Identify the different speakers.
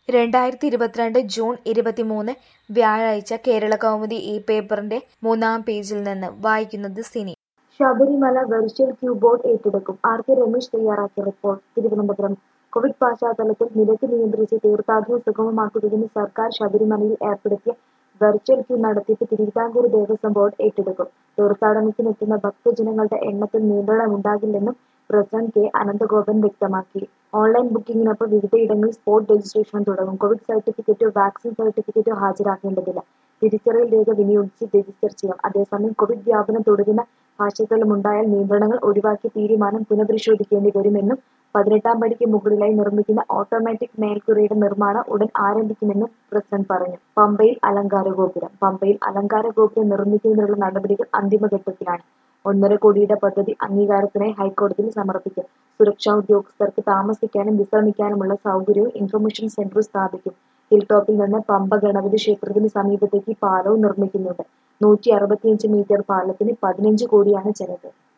Speaker 1: രണ്ടായിരത്തി ഇരുപത്തിരണ്ട് ജൂൺ ഇരുപത്തിമൂന്ന് വ്യാഴാഴ്ച കേരളകൗമുദി ഈ പേപ്പറിന്റെ മൂന്നാം പേജിൽ നിന്ന് വായിക്കുന്നത് സിനി
Speaker 2: ശബരിമല വെർച്വൽ ക്യൂ ബോർഡ് ഏറ്റെടുക്കും ആർ കെ രമേശ് തയ്യാറാക്കിയ റിപ്പോർട്ട് തിരുവനന്തപുരം കോവിഡ് പശ്ചാത്തലത്തിൽ നിരക്ക് നിയന്ത്രിച്ച് തീർത്ഥാടനം സുഗമമാക്കുന്നതിന് സർക്കാർ ശബരിമലയിൽ ഏർപ്പെടുത്തിയ വെർച്വൽ ക്യൂ നടത്തിപ്പ് തിരുവിതാംകൂർ ദേവസ്വം ബോർഡ് ഏറ്റെടുക്കും തീർത്ഥാടനത്തിനെത്തുന്ന ഭക്തജനങ്ങളുടെ എണ്ണത്തിൽ നിയന്ത്രണമുണ്ടാകില്ലെന്നും പ്രസിഡന്റ് കെ അനന്തഗോപൻ വ്യക്തമാക്കി ഓൺലൈൻ ബുക്കിംഗിനൊപ്പം വിവിധയിടങ്ങളിൽ സ്പോട്ട് രജിസ്ട്രേഷൻ തുടങ്ങും കോവിഡ് സർട്ടിഫിക്കറ്റോ വാക്സിൻ സർട്ടിഫിക്കറ്റോ ഹാജരാക്കേണ്ടതില്ല തിരിച്ചറിയൽ രേഖ വിനിയോഗിച്ച് രജിസ്റ്റർ ചെയ്യാം അതേസമയം കോവിഡ് വ്യാപനം തുടരുന്ന പശ്ചാത്തലമുണ്ടായാൽ നിയന്ത്രണങ്ങൾ ഒഴിവാക്കി തീരുമാനം പുനഃപരിശോധിക്കേണ്ടി വരുമെന്നും പതിനെട്ടാം പടിക്ക് മുകളിലായി നിർമ്മിക്കുന്ന ഓട്ടോമാറ്റിക് മേൽക്കൂരയുടെ നിർമ്മാണം ഉടൻ ആരംഭിക്കുമെന്നും പ്രസിഡന്റ് പറഞ്ഞു പമ്പയിൽ അലങ്കാര ഗോപുരം പമ്പയിൽ അലങ്കാര ഗോപുരം നിർമ്മിക്കുന്നതിനുള്ള നടപടികൾ അന്തിമഘട്ടത്തിലാണ് ഒന്നര കോടിയുടെ പദ്ധതി അംഗീകാരത്തിനായി ഹൈക്കോടതിയിൽ സമർപ്പിക്കും സുരക്ഷാ ഉദ്യോഗസ്ഥർക്ക് താമസിക്കാനും വിശ്രമിക്കാനുമുള്ള സൗകര്യവും ഇൻഫർമേഷൻ സെന്ററും സ്ഥാപിക്കും ഹിൽ ടോപ്പിൽ നിന്ന് പമ്പ ഗണപതി ക്ഷേത്രത്തിന് സമീപത്തേക്ക് പാലവും നിർമ്മിക്കുന്നുണ്ട് നൂറ്റി അറുപത്തിയഞ്ച് മീറ്റർ പാലത്തിന് പതിനഞ്ച് കോടിയാണ് ചെലവ്